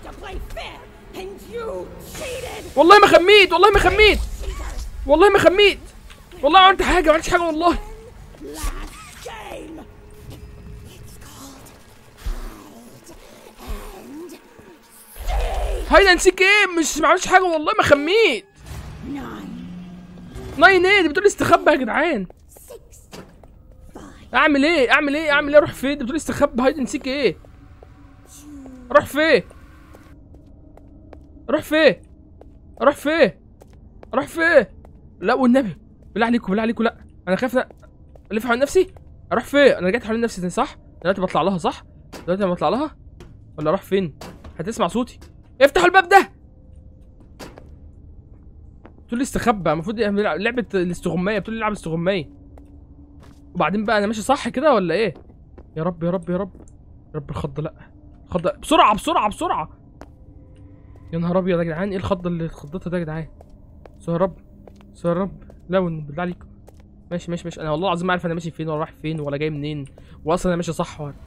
to play fair, and you cheated. والله ما خميت والله ما خميت Cheater. والله ما خميت والله ما عملت حاجه ما عملتش حاجه والله Last game. It's called hide and seek. هاي نسيك ايه مش ما عملتش حاجه والله ما خميت Nine, ناين ايه دي بتقول لي استخبى يا جدعان six, five, اعمل ايه اعمل ايه اعمل ايه اروح فين دي بتقول لي استخبى هاي نسيك ايه اروح فين اروح فين اروح فين اروح فين لا والنبي بالله عليكم بالله عليكم لا انا خايف أ- الف حوالين نفسي اروح فين انا رجعت حوالين نفسي تاني صح دلوقتي بطلع لها صح دلوقتي انا بطلع لها ولا اروح فين هتسمع صوتي افتحوا الباب ده بتقول لي استخبى المفروض يعمل لعبه الاستغمايه بتقول لي العب استغمايه وبعدين بقى انا ماشي صح كده ولا ايه يا رب يا رب يا رب يا رب الخضه لا الخضه بسرعه بسرعه بسرعه يا نهار ابيض يا جدعان ايه الخضه اللي خضتها ده يا جدعان بس يا رب بس يا رب لا ون- بالله عليكم ماشي ماشي ماشي انا والله العظيم ما عارف انا ماشي فين ولا رايح فين ولا جاي منين واصلا انا ماشي صح ولا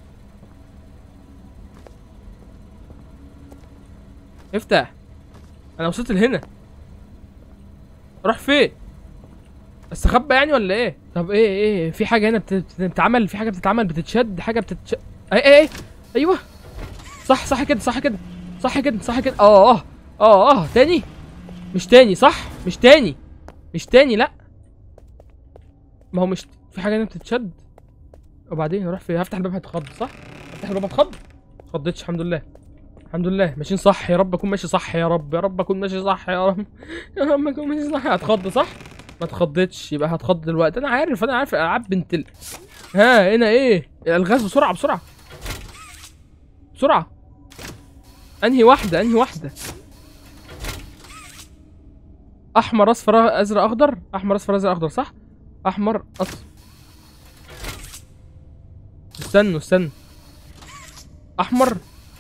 افتح انا وصلت لهنا اروح فين استخبى يعني ولا ايه طب ايه ايه في حاجه هنا بت- بت- بتتعمل في حاجه بتتعمل بتتشد حاجه بتتشد ايه ايه ايه ايوه صح صح كده صح كده صح كده صح كده اه اه اه اه تاني مش تاني صح مش تاني مش تاني لا ما هو مش في حاجه هنا بتتشد وبعدين اروح فين هفتح الباب هتخض صح افتح الباب هتخض اتخضتش الحمد لله الحمد لله ماشيين صح يا رب اكون ماشي صح يا رب يا رب اكون ماشي صح يا رب يا رب اكون ماشي صح هتخض صح ما اتخضتش يبقى هتخض دلوقتي انا عارف انا عارف العاب بنت ال... ها هنا ايه الغاز بسرعه بسرعه بسرعه انهي واحده انهي واحده احمر اصفر ازرق اخضر احمر اصفر ازرق اخضر صح احمر اصفر استنوا استنوا احمر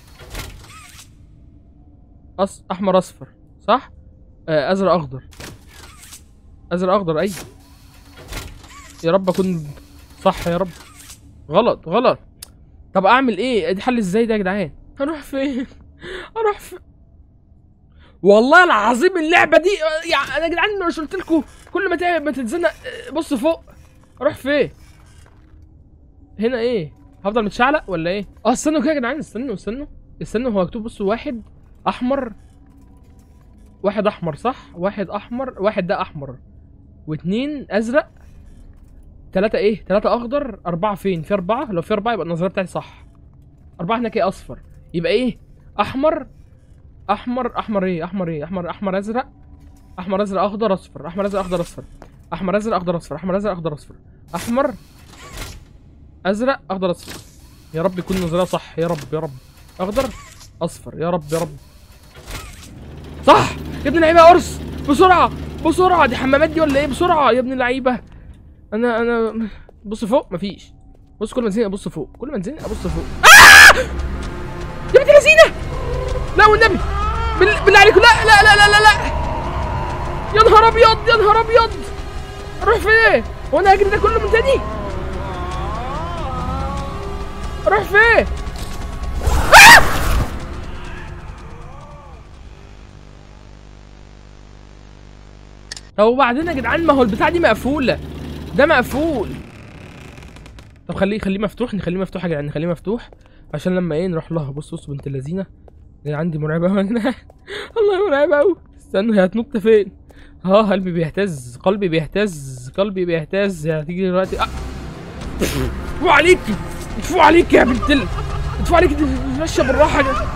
أص... احمر اصفر صح آه ازرق اخضر ازرق اخضر اي يا رب اكون صح يا رب غلط غلط طب اعمل ايه دي حل ازاي ده يا جدعان هروح فين اروح فين والله العظيم اللعبه دي يعني انا يا جدعان مش قلت لكم كل ما تعمل ما تتزنق آه، بص فوق اروح فين هنا ايه هفضل متشعلق ولا ايه اه استنوا كده يا جدعان استنوا استنوا استنوا هو مكتوب بصوا واحد احمر واحد احمر صح واحد احمر واحد ده احمر واتنين ازرق تلاتة ايه تلاتة اخضر اربعة فين في اربعة لو في اربعة يبقى النظرية بتاعتي صح اربعة هناك ايه اصفر يبقى ايه احمر احمر احمر ايه احمر ايه احمر احمر ازرق احمر ازرق اخضر اصفر احمر ازرق اخضر اصفر احمر ازرق اخضر اصفر احمر ازرق اخضر اصفر احمر ازرق اخضر اصفر يا رب يكون النظرية صح يا رب يا رب اخضر اصفر يا رب يا رب صح يا ابن اللعيبه يا قرص بسرعه بسرعه دي حمامات دي ولا ايه بسرعه يا ابن اللعيبه انا انا بص فوق مفيش بص كل ما انزل ابص فوق كل ما انزل ابص فوق آه! يا بنت اللذينه لا والنبي بال- بالله عليكم لا لا لا لا لا لا يا نهار ابيض يا نهار ابيض اروح فين هو انا هجري ده كله من تاني اروح فين طب وبعدين يا جدعان ما هو البتاع دي مقفولة ده مقفول طب خليه خليه مفتوح نخليه مفتوح يا جدعان نخليه مفتوح عشان لما ايه نروح لها بص بص بنت اللذينة دي عندي مرعبة أوي يا جدعان والله مرعبة أوي استنوا هي هتنط فين اه قلبي بيهتز قلبي بيهتز قلبي بيهتز هتيجي دلوقتي آه. فو عليك فو عليك يا بنت ال فو عليك دي ماشية بالراحة يا جدعان.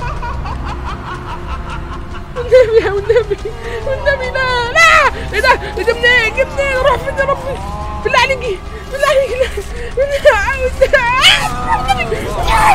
والنبي يا والنبي والنبي لا لا ايه ده ايه ده منين جه منين اروح فين يا ربي بالله عليكي بالله عليكي لا بالله والنبي.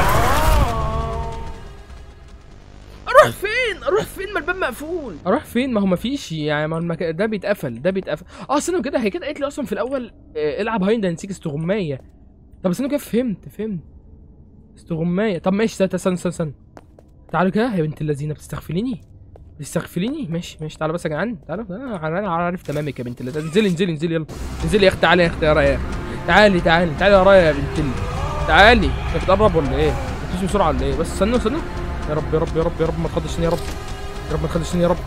اروح فين اروح فين ما الباب مقفول اروح فين ما هو مفيش يعني ما المكان ده بيتقفل ده بيتقفل اه استنوا كده هي كده قالت لي اصلا في الاول آه، العب هايند نسيك استغمايه طب استنوا كده فهمت فهمت استغمايه طب ماشي استنى استنى استنى استنى تعالوا كده يا بنت اللذينه بتستغفليني بتستغفليني ماشي ماشي تعالوا بس يا جدعان تعالوا انا انا عارف تمامك يا بنت اللذينه انزلي انزلي انزلي يلا انزلي يا اختي تعالي يا اختي يا رايا تعالي تعالي تعالي ورايا يا بنت ال- تعالي انت بتقرب ولا ايه؟ بتمشي بسرعه ولا ايه؟ بس استنوا استنوا يا رب يا رب يا رب يا رب ما تخدشني يا رب يا رب ما تخدشني يا رب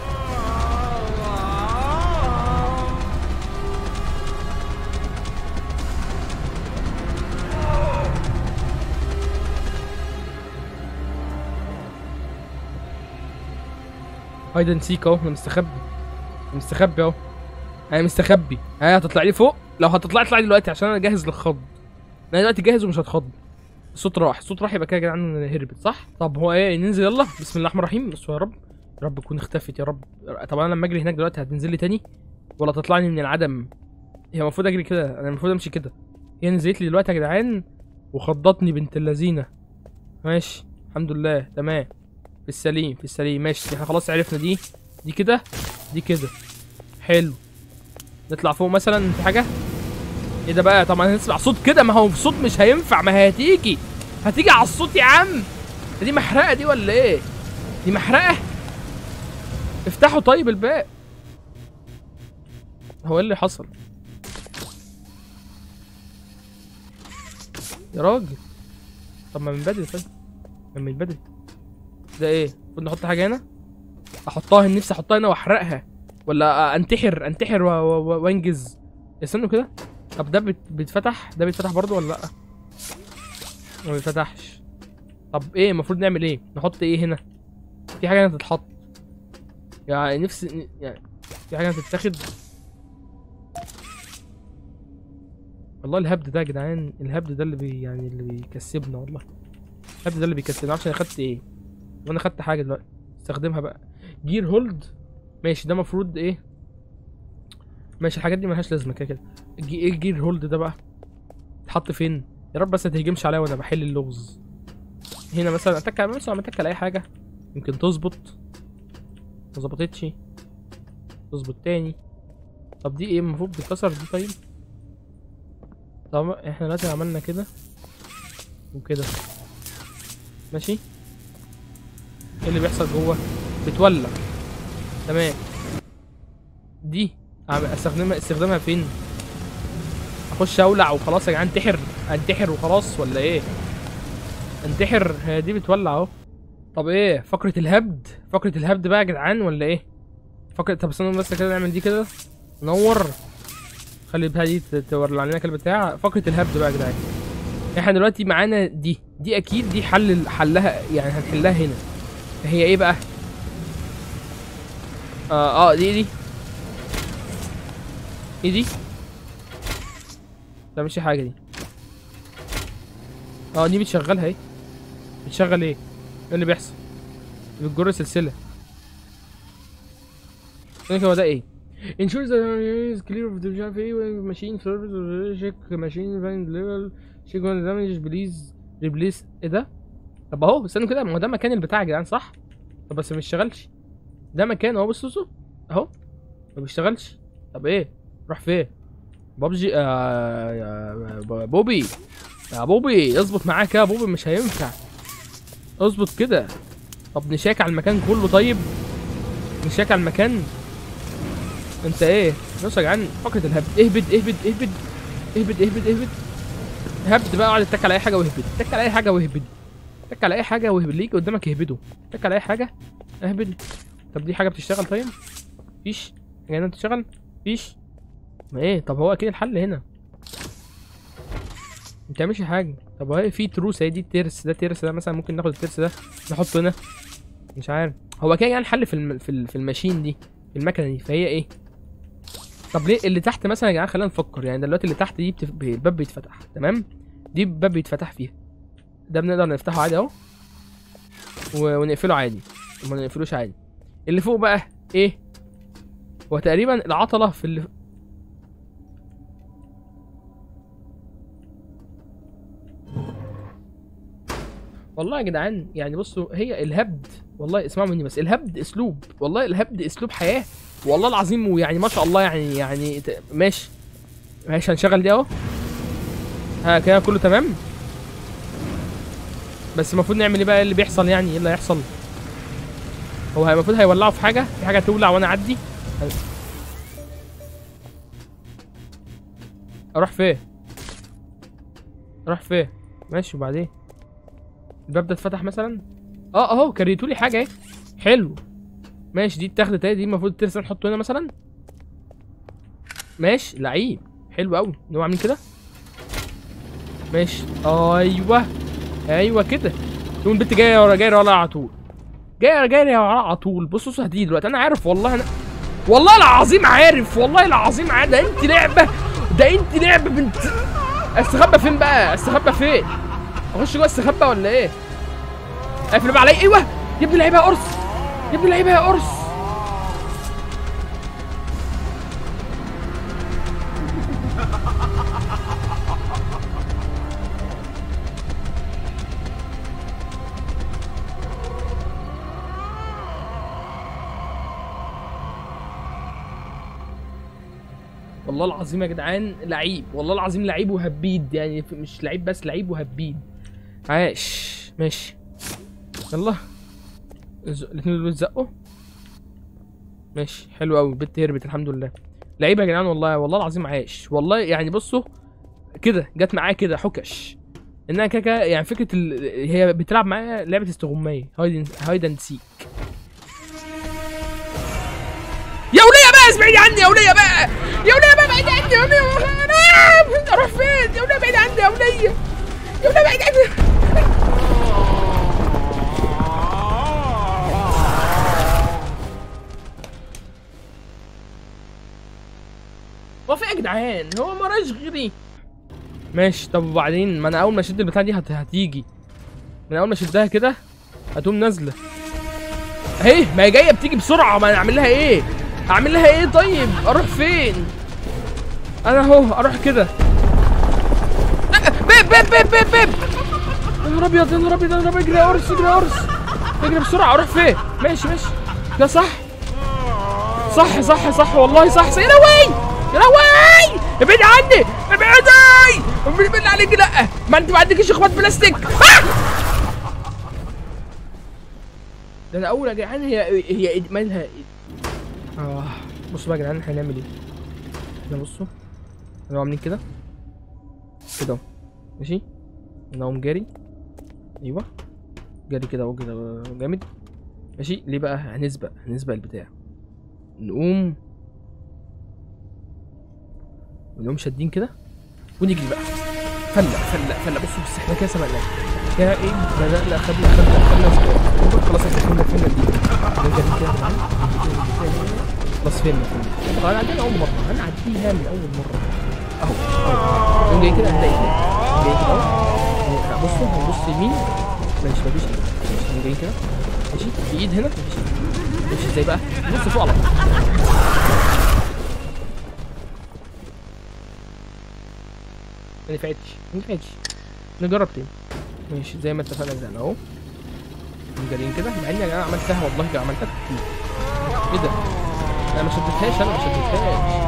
هايدا نسيك اهو انا مستخبي أنا مستخبي اهو انا مستخبي ها هتطلع لي فوق لو هتطلع اطلع دلوقتي عشان انا جاهز للخض انا دلوقتي جاهز ومش هتخض الصوت راح الصوت راح يبقى كده يا جدعان هربت صح طب هو ايه ننزل يلا بسم الله الرحمن الرحيم بس يا رب يا رب تكون اختفت يا رب طب انا لما اجري هناك دلوقتي هتنزل لي تاني ولا تطلعني من العدم هي المفروض اجري كده انا المفروض امشي كده هي نزلت لي دلوقتي يا جدعان وخضتني بنت اللذينه ماشي الحمد لله تمام في السليم في السليم ماشي احنا خلاص عرفنا دي دي كده دي كده حلو نطلع فوق مثلا في حاجه ايه ده بقى طبعا هنسمع صوت كده ما هو صوت مش هينفع ما هي هتيجي هتيجي على الصوت يا عم دي محرقه دي ولا ايه دي محرقه افتحوا طيب الباب هو ايه اللي حصل يا راجل طب ما من بدري طيب ما من بدري ده ايه المفروض نحط حاجه هنا احطها نفسي احطها هنا واحرقها ولا انتحر انتحر و- و- و- وانجز استنوا كده طب ده بت- بيتفتح ده بيتفتح برضه ولا لا ما بيتفتحش طب ايه المفروض نعمل ايه نحط ايه هنا في حاجه هنا تتحط يعني نفسي يعني في حاجه هتتاخد والله الهبد ده يا جدعان الهبد ده اللي بي يعني اللي بيكسبنا والله الهبد ده اللي بيكسبنا معرفش انا خدت ايه وانا خدت حاجه دلوقتي استخدمها بقى جير هولد ماشي ده المفروض ايه ماشي الحاجات دي ملهاش لازمه كده كده الجي- ايه الجير هولد ده بقى اتحط فين يا رب بس ما تهجمش عليا وانا بحل اللغز هنا مثلا اتك على مثلا اتك على اي حاجه يمكن تظبط ما ظبطتش تظبط تاني طب دي ايه المفروض بتتكسر دي طيب طب احنا دلوقتي عملنا كده وكده ماشي ايه اللي بيحصل جوه بتولع تمام دي أعمل- استخدمها استخدامها فين اخش اولع وخلاص يا جدعان انتحر انتحر وخلاص ولا ايه انتحر هي دي بتولع اهو طب ايه فقرة الهبد فقرة الهبد بقى يا جدعان ولا ايه فقرة طب استنى بس كده نعمل دي كده نور خلي بها دي ت- تولع لنا كده بتاع فقرة الهبد بقى يا جدعان احنا دلوقتي معانا دي دي اكيد دي حل حلها يعني هنحلها هنا هي ايه بقى اه اه دي دي ايه دي لا مش حاجه دي اه دي بتشغلها ايه بتشغل ايه ايه اللي بيحصل بتجر سلسله ايه هو ده ايه ensure that area is clear of the مش عارف ايه machine service check machine find level check when damage please replace ايه ده طب اهو استنوا كده ما هو ده مكان البتاع يا جدعان صح طب بس ما بيشتغلش ده مكان اهو بصوا بصوا اهو ما بيشتغلش طب ايه راح فين بابجي آه يا ب- بوبي يا بوبي اظبط معاك يا بوبي مش هينفع اظبط كده طب نشاك على المكان كله طيب نشاك على المكان انت ايه بص يا جدعان فقرة الهبد اهبد اهبد اهبد اهبد اهبد اهبد هبد بقى اقعد اتك على اي حاجه واهبد اتك على اي حاجه واهبد اتك على اي حاجه واهبد اللي يجي قدامك اهبده اتك على اي حاجه اهبد طب دي حاجه بتشتغل طيب فيش حاجه هنا بتشتغل فيش ما ايه طب هو اكيد الحل هنا ما بتعملش حاجه طب هو في تروس اهي دي الترس ده ترس ده مثلا ممكن ناخد الترس ده نحطه هنا مش عارف هو كده يعني الحل في الم... في, ال... في الماشين دي في المكنه دي فهي ايه طب ليه اللي تحت مثلا يا جدعان خلينا نفكر يعني دلوقتي اللي تحت دي بتف... الباب بيتفتح تمام دي الباب بيتفتح فيها ده بنقدر نفتحه عادي اهو و... ونقفله عادي وما نقفلوش عادي اللي فوق بقى ايه هو تقريبا العطله في اللي والله يا جدعان يعني بصوا هي الهبد والله اسمعوا مني بس الهبد اسلوب والله الهبد اسلوب حياه والله العظيم ويعني ما شاء الله يعني يعني ت- ماشي ماشي هنشغل دي اهو ها كده كله تمام بس المفروض نعمل ايه بقى إيه اللي بيحصل يعني ايه اللي هيحصل هو هي- المفروض هيولعوا في حاجه في حاجه تولع وانا اعدي هل- اروح فين اروح فين ماشي وبعدين الباب ده اتفتح مثلا اه اهو كريتوا لي حاجه اهي حلو ماشي دي اتاخدت اهي دي المفروض ترسم نحطه هنا مثلا ماشي لعيب حلو قوي نقوم عاملين كده ماشي ايوه ايوه كده تقوم البنت جايه ورا جايه ورا على طول جايه جايه ورا على طول بص بص هتيجي دلوقتي انا عارف والله انا والله العظيم عارف والله العظيم عارف ده انت لعبه ده انت لعبه بنت استخبى فين بقى استخبى فين اخش جوه استخبى ولا ايه قافل بقى عليا ايوه يا ابن اللعيبه يا قرص يا ابن اللعيبه يا قرص والله العظيم يا جدعان لعيب والله العظيم لعيب وهبيد يعني ف- مش لعيب بس لعيب وهبيد عاش ماشي يلا الز- الاتنين دول اتزقوا ماشي حلو قوي البت هربت الحمد لله لعيب يا جدعان والله والله العظيم عاش والله يعني بصوا كده جت معايا كده حكش انها كده كده يعني فكره ال... هي بتلعب معايا لعبه استغمايه هايد هايد اند سيك يا وليه بقى ابعدي عني يا وليه بقى يا وليه بقى بعيد عني يا وليه انا اروح فين يا وليه بعيد عني يا وليه يا وليه بعيد عني هو في إيه يا جدعان هو مراش غيري ماشي طب وبعدين ما انا اول ما اشد البتاع دي هت... هتيجي من اول ما اشدها كده هتقوم نازله اهي ما هي جايه بتيجي بسرعه ما انا اعمل لها ايه اعمل لها ايه طيب اروح فين انا اهو اروح كده لا، بيب بيب بيب بيب بيب يا نهار ابيض يا نهار ابيض يا نهار ابيض اجري يا قرص اجري يا قرص اجري بسرعه اروح فين ماشي ماشي ده صح صح صح صح والله صح صح. يا لوي يا لوي ابعد عني ابعدي بالله عليك لا ما انت ما عندكش اخوات بلاستيك آه! ده انا اول يا جدعان هي هي إد- مالها إد- اه بصوا بقى يا جدعان احنا هنعمل ايه كده بصوا احنا عاملين كده كده اهو ماشي انا اقوم جاري ايوه جاري كده اهو كده جامد ماشي ليه بقى هنسبق هنسبق البتاع نقوم ونقوم شادين كده ونجري بقى فلق فلق فلق بصوا بس احنا كده سبقنا كده ايه بدأنا خدنا خدنا خدنا خلاص احنا فهمنا فهمنا دي نرجع كده خلاص فهمنا فهمنا طبعا عندنا اول مره هنعديها من اول مره اهو اهو نقوم جاي كده هنلاقي هنا جاي كده اهو بصوا هنبص يمين ماشي مفيش ايد ماشي نقوم جايين كده ماشي في ايد هنا مفيش ايد ماشي ازاي بقى نبص فوق على طول ما نفعتش ما نفعتش نجرب تاني ماشي زي ما اتفقنا زي اهو نقوم جاريين كده مع اني انا عملتها والله عملتها كتير ايه ده انا ما شدتهاش انا ما شدتهاش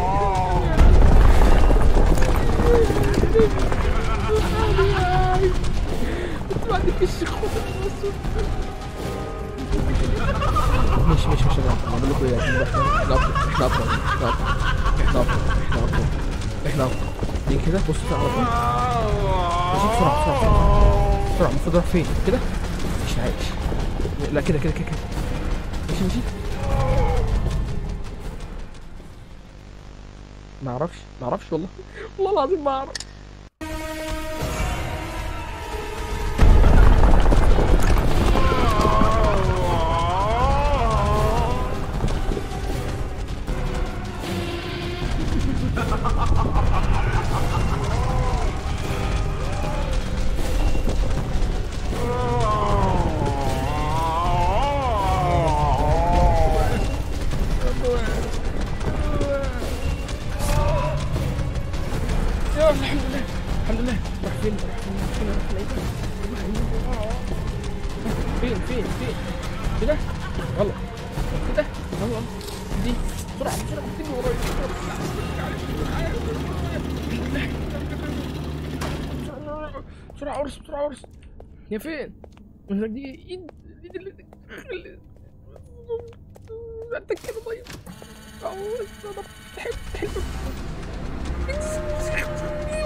ما عندكش اخوات مش مش مش انا انا بقول لكم ايه احنا احنا افضل احنا افضل احنا افضل احنا افضل احنا افضل دي كده بص كده على طول ماشي بسرعه بسرعه بسرعه بسرعه المفروض اروح فين كده مش عايش لا كده كده كده كده ماشي ماشي ما اعرفش ما اعرفش والله والله العظيم ما اعرف يا رب الحمد لله الحمد لله راح فين راح فين راح فين راح فين فين فين فين كده غلط كده غلط دي بسرعة بسرعة اكتبي ورايا بسرعة عرس بسرعة عرس يا فين؟ مش دي ايد ايد اللي انت كده طيب أعوذ بالله. تحب تحب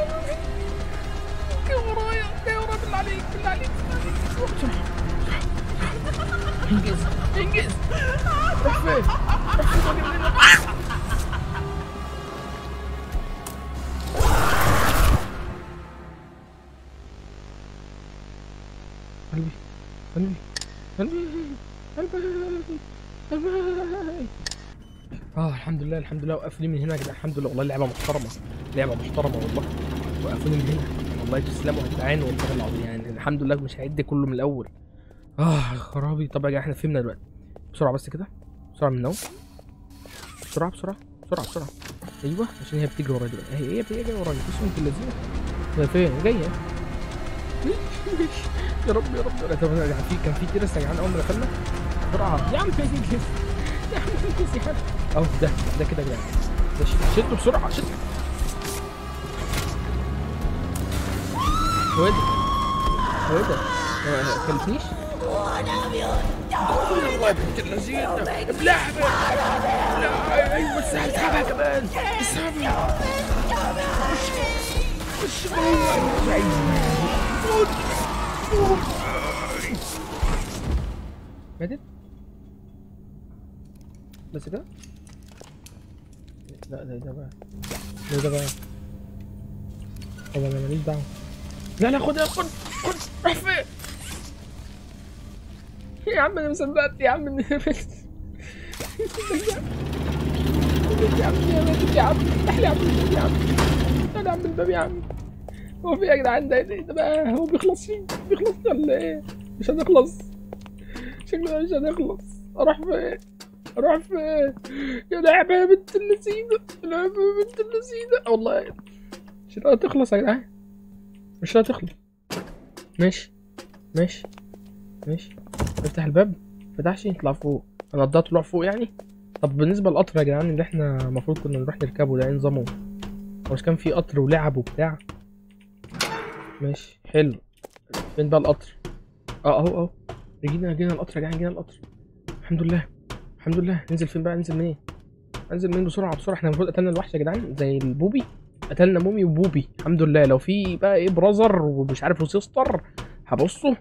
جاي ورايا جاي ورايا بالله عليك بالله عليك بالله عليك بسرعة بسرعة انجز انجز روح فين روح فين واجري منه. قلبي قلبي قلبي قلبي قلبي اه الحمد لله الحمد لله وقفني من هنا يا جدعان الحمد لله والله لعبه محترمه لعبه محترمه والله وقفوني من هنا والله تسلموا يا جدعان والله العظيم يعني الحمد لله مش هعد كله من الاول اه خرابي طب يا جدعان احنا فهمنا دلوقتي بسرعه بس كده بسرعه من النوم بسرعه بسرعه بسرعه بسرعه ايوه عشان هي بتجري ورايا دلوقتي هي هي بتجري ورايا بص انت اللذينه هي فين جايه يا رب يا رب طب يا جدعان في كان في تيرس يا جدعان اول ما دخلنا بسرعه يا عم انجز يا عم انجز يا عم اهو ده ده كده يا جدعان ده ش- شده بسرعه شده هو ايه ده؟ هو ايه ده؟ ما كلتنيش؟ والله بنت اللذينة بلعبة لا ايوه بس هسحبها كمان اسحبها خش جوه موت موت ماتت؟ بس كده؟ لا ده ده بقى ده ده بقى طب انا ماليش دعوة لا لا خد خد خد روح فين يا عم انا مصدقت يا عم إن- يا عم يا ماتت يا عم افتح لي يا عم الباب يا عم افتح لي يا عم الباب يا عم هو في إيه يا جدعان ده إيه ده بقى هو بيخلص فين بيخلص ولا ايه مش هنخلص شكله مش هنخلص اروح فين اروح فين يا لعبة يا بنت اللذينة يا لعبة يا بنت اللذينة والله مش هتخلص يا جدعان مش هتخلص ماشي ماشي ماشي افتح الباب فتحش اطلع فوق انا قضيت طلوع فوق يعني طب بالنسبه للقطر يا جدعان اللي احنا المفروض كنا نروح نركبه ده ايه نظامه هو مش كان في قطر ولعب وبتاع ماشي حلو فين بقى القطر اه اهو اهو جينا جينا القطر يا جدعان جينا القطر الحمد لله الحمد لله ننزل فين بقى ننزل منين انزل منين بسرعه بسرعه احنا المفروض قتلنا الوحش يا جدعان زي البوبي قتلنا مومي وبوبي الحمد لله لو في بقى ايه براذر ومش عارف وسيستر هبصه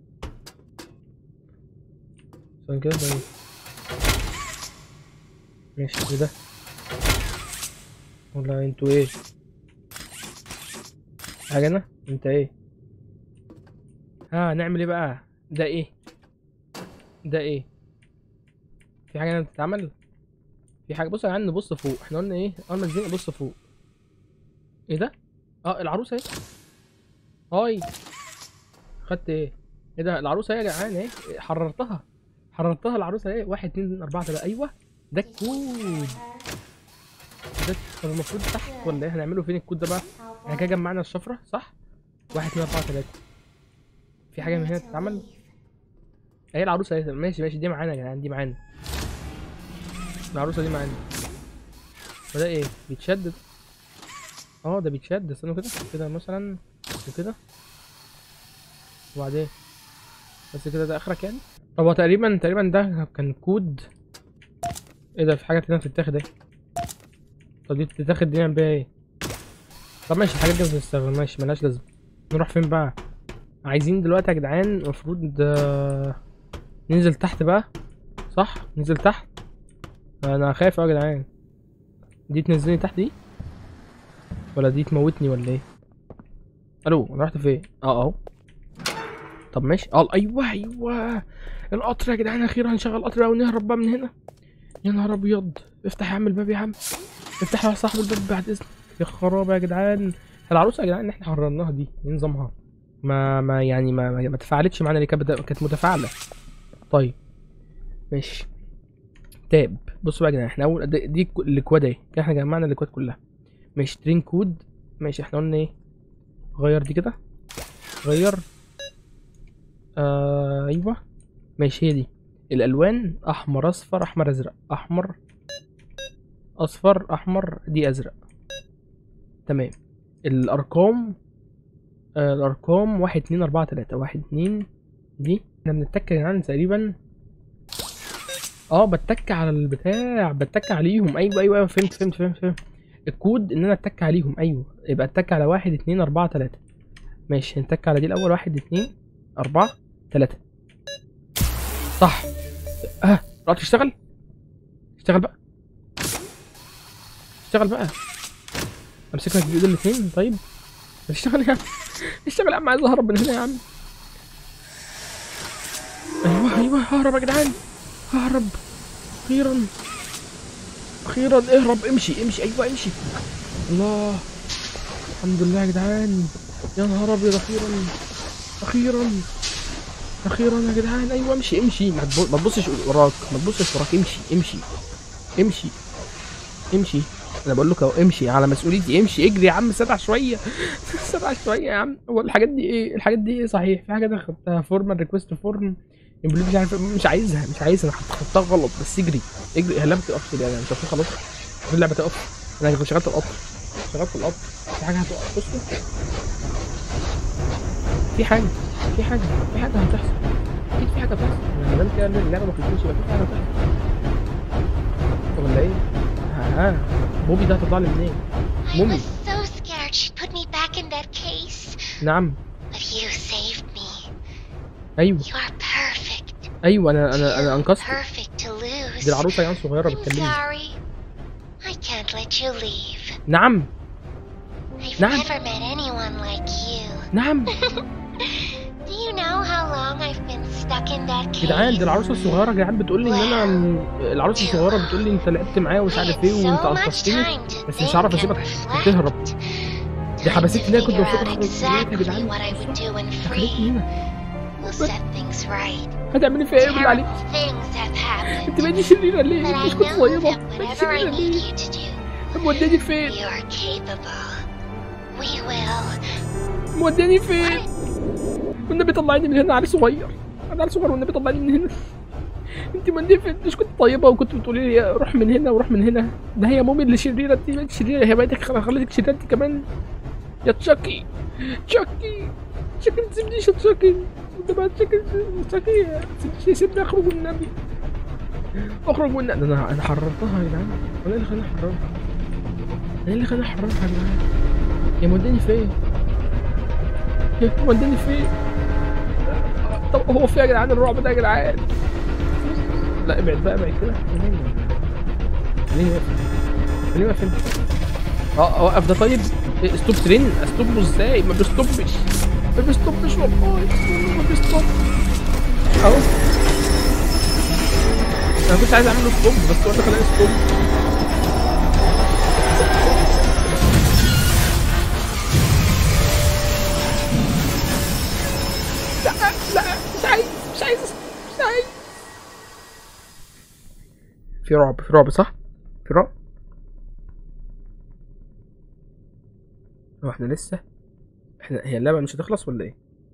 ثانية كده ثانية. ماشي ايه ده ولا انتوا ايه حاجة انا انت ايه ها نعمل ايه بقى ده ايه ده ايه في حاجة هنا بتتعمل في حاجة بص يا جدعان نبص فوق احنا قلنا ايه اول ما نزلنا نبص فوق ايه ده اه العروسة اهي هاي خدت ايه ايه ده العروسة اهي يا جدعان ايه حررتها حررتها العروسة ايه واحد اتنين اربعة تلاتة ايوه ده الكود ده طب المفروض تحت ولا ايه هنعمله فين الكود ده بقى احنا كده جمعنا الشفرة صح واحد اتنين اربعة تلاتة في حاجة من هنا تتعمل اهي العروسة اهي ماشي ماشي دي معانا يا جدعان دي معانا العروسة دي معانا وده ايه بيتشدد اه ده بيتشد استنوا كده كده مثلا وكده وبعدين بس كده ده اخرك يعني طب هو تقريبا تقريبا ده كان كود ايه ده في حاجه تانية بتتاخد ايه طب دي بتتاخد دي نعمل بيها ايه طب ماشي الحاجات دي مش هنستخدم ماشي ملهاش لازمه نروح فين بقى عايزين دلوقتي يا جدعان المفروض آه، ننزل تحت بقى صح ننزل تحت انا خايف أوي يا جدعان دي تنزلني تحت دي ولا دي تموتني ولا ايه الو انا رحت فين اه اهو طب ماشي اه ايوه ايوه القطر يا جدعان اخيرا هنشغل القطر بقى ونهرب بقى من هنا يا نهار ابيض افتح يا عم الباب يا عم افتح يا صاحب الباب بعد اذنك يا خراب يا جدعان العروسه يا جدعان اللي احنا حررناها دي ايه نظامها ما ما يعني ما ما, ما تفاعلتش معانا اللي كانت بدا- كانت متفاعله طيب ماشي تاب بصوا بقى يا جدعان احنا اول دي, دي الك- الاكواد اهي كده احنا جمعنا الاكواد كلها ماشي ترين كود ماشي احنا قلنا ايه غير دي كده غير آه ايوه ماشي هي دي الالوان احمر اصفر احمر ازرق احمر اصفر احمر دي ازرق تمام الارقام آه الارقام واحد اتنين اربعة تلاتة واحد اتنين دي احنا بنتك يا جدعان تقريبا اه بتك على البتاع بتك عليهم ايوه ايوه ايوه فهمت فهمت فهمت فهمت الكود ان انا اتك عليهم ايوه يبقى اتك على واحد اتنين اربعة تلاتة ماشي هنتك على دي الاول واحد اتنين اربعة تلاتة صح اه لا تشتغل اشتغل بقى اشتغل بقى امسك لك بايد الاثنين طيب اشتغل يا عم اشتغل يا عم عايز اهرب من هنا يا عم ايوه ايوه ههرب يا جدعان ههرب اخيرا اخيرا اهرب امشي امشي ايوه امشي الله الحمد لله يا جدعان يا نهار ابيض اخيرا اخيرا اخيرا يا جدعان ايوه امشي امشي ما تبص- ما تبصش وراك ما تبصش وراك امشي امشي امشي امشي انا بقول لك اهو امشي على مسؤوليتي امشي اجري يا عم سرع شويه سرع شويه يا عم هو الحاجات دي ايه الحاجات دي ايه صحيح في حاجه انا خدتها فورمال ريكوست فورم مش عارف مش عايزها مش عايزها انا خدتها غلط بس اجري اجري هلا ما تقفش يعني انت خلاص اللعبه تقف انا كنت شغلت القطر شغلت القطر في حاجه هتقف بصوا في حاجه في حاجه في حاجه هتحصل اكيد في حاجه هتحصل ما دام كده اللعبه ما خلصتش يبقى في حاجه هتحصل ولا ايه؟ ها بوبي ده هتطلع لي منين؟ I مومي was so scared she'd put me back in that case. نعم But you saved me. ايوه You are perfect. ايوه انا انا انا Too انقذت perfect to lose. دي العروسه يعني صغيره I'm بتكلمني sorry. I can't let you leave. نعم I've نعم. never met anyone like you. نعم Do you know how long I've been stuck in that case? جدعان دي العروسه الصغيره يا جدعان بتقول لي ان انا العروسه الصغيره بتقول لي انت لعبت معايا ومش I عارف had ايه وانت so much انقذتني time to بس مش think هعرف and اسيبك reflect. تهرب دي Time حبستني to ان انا كنت figure المفروض out اخرج من البيت يا exactly جدعان what I would do when خليتني free. هنا We'll set things right. هتعملي فيها ايه بالله عليك Terrible things have happened. انت بقيتي شريره ليه But انت I كنت know طيبه that بقيتي whatever I شريره need ليه you to do, طب موداني فين you are capable. We will. موداني فين والنبي طلعني من هنا عيل صغير انا عيل صغير والنبي طلعني من هنا انت موداني فين انت مش كنت طيبه وكنت بتقولي لي روح من هنا وروح من هنا ده هي مومي اللي شريره انت بقيت شريره هي بقيتك خلتك شريره انت كمان يا تشاكي تشاكي تشاكي ما تسيبنيش يا تشاكي انت بقى تشاكي تشاكي ما تسيبنيش سيبني اخرج والنبي اخرج والنبي ده انا انا حررتها يا جدعان انا اللي خلاني احررها انا اللي خلاني احررها يا جدعان يا موداني فين يا موداني فين طب هو في يا جدعان الرعب ده يا جدعان لا ابعد بقى ابعد كده خليني واقف خليني واقف هنا. اه اوقف ده طيب إيه، ستوب ترين استوبه ازاي ما بيستوبش ما بيستوبش والله والله ما بيستوب اهو انا كنت عايز اعمل له ستوب بس هو اللي خلاني ستوب لا لا مش عايز مش عايز مش عايز في رعب في رعب صح؟ في رعب هو احنا لسه احنا هي اللعبة مش هتخلص ولا ايه؟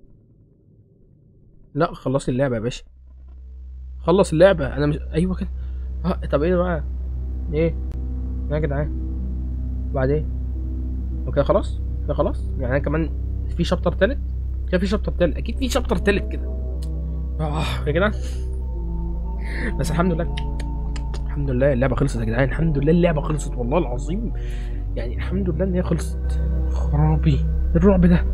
لا خلصي اللعبة يا باشا خلص اللعبة انا مش ايوه كده اه طب ايه بقى؟ ايه؟ يا جدعان وبعدين؟ اوكي خلاص؟ كده خلاص؟ يعني انا كمان في شابتر تالت؟ كده في شابتر تالت اكيد في شابتر تالت كده اه يا جدعان بس الحمد لله الحمد لله اللعبة خلصت يا جدعان الحمد لله اللعبة خلصت والله العظيم يعني الحمد لله ان هي خلصت خرابي الرعب ده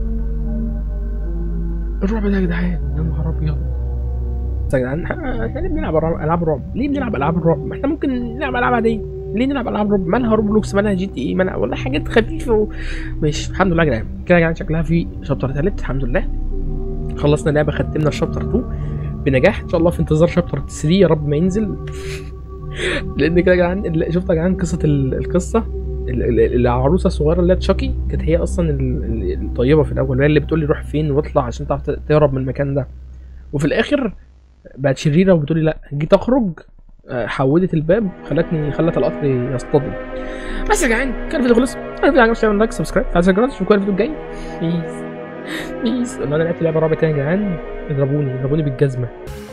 الرعب ده يا جدعان يا نهار ابيض بس يا جدعان احنا إحنا ليه بنلعب العاب ألعاب رعب؟ ليه بنلعب العاب الرعب؟ ما احنا ممكن نلعب العاب عاديه ليه نلعب العاب رعب؟ مالها روبلوكس مالها جي تي اي مالها والله حاجات خفيفه و... ماشي الحمد لله يا جدعان كده يا جدعان شكلها في شابتر ثالث الحمد لله خلصنا اللعبه ختمنا الشابتر 2 بنجاح ان شاء الله في انتظار شابتر 3 يا رب ما ينزل لان كده يا جدعان ال- شفت يا جدعان قصه ال- القصه ال- ال- العروسه الصغيره اللي هي تشاكي كانت هي اصلا ال- ال- الطيبه في الاول وهي اللي بتقول لي روح فين واطلع عشان تعرف ت- تهرب من المكان ده وفي الاخر بقت شريره وبتقولي لا جيت اخرج آه، حودت الباب خلتني خلت القطر يصطدم بس يا جدعان كان الفيديو خلص انا الفيديو عجبك تعمل لايك سبسكرايب فعل الجرس اشوفكم الفيديو الجاي بيس بيس لو انا لعبت لعبه رابعه تاني يا جدعان اضربوني اضربوني بالجزمه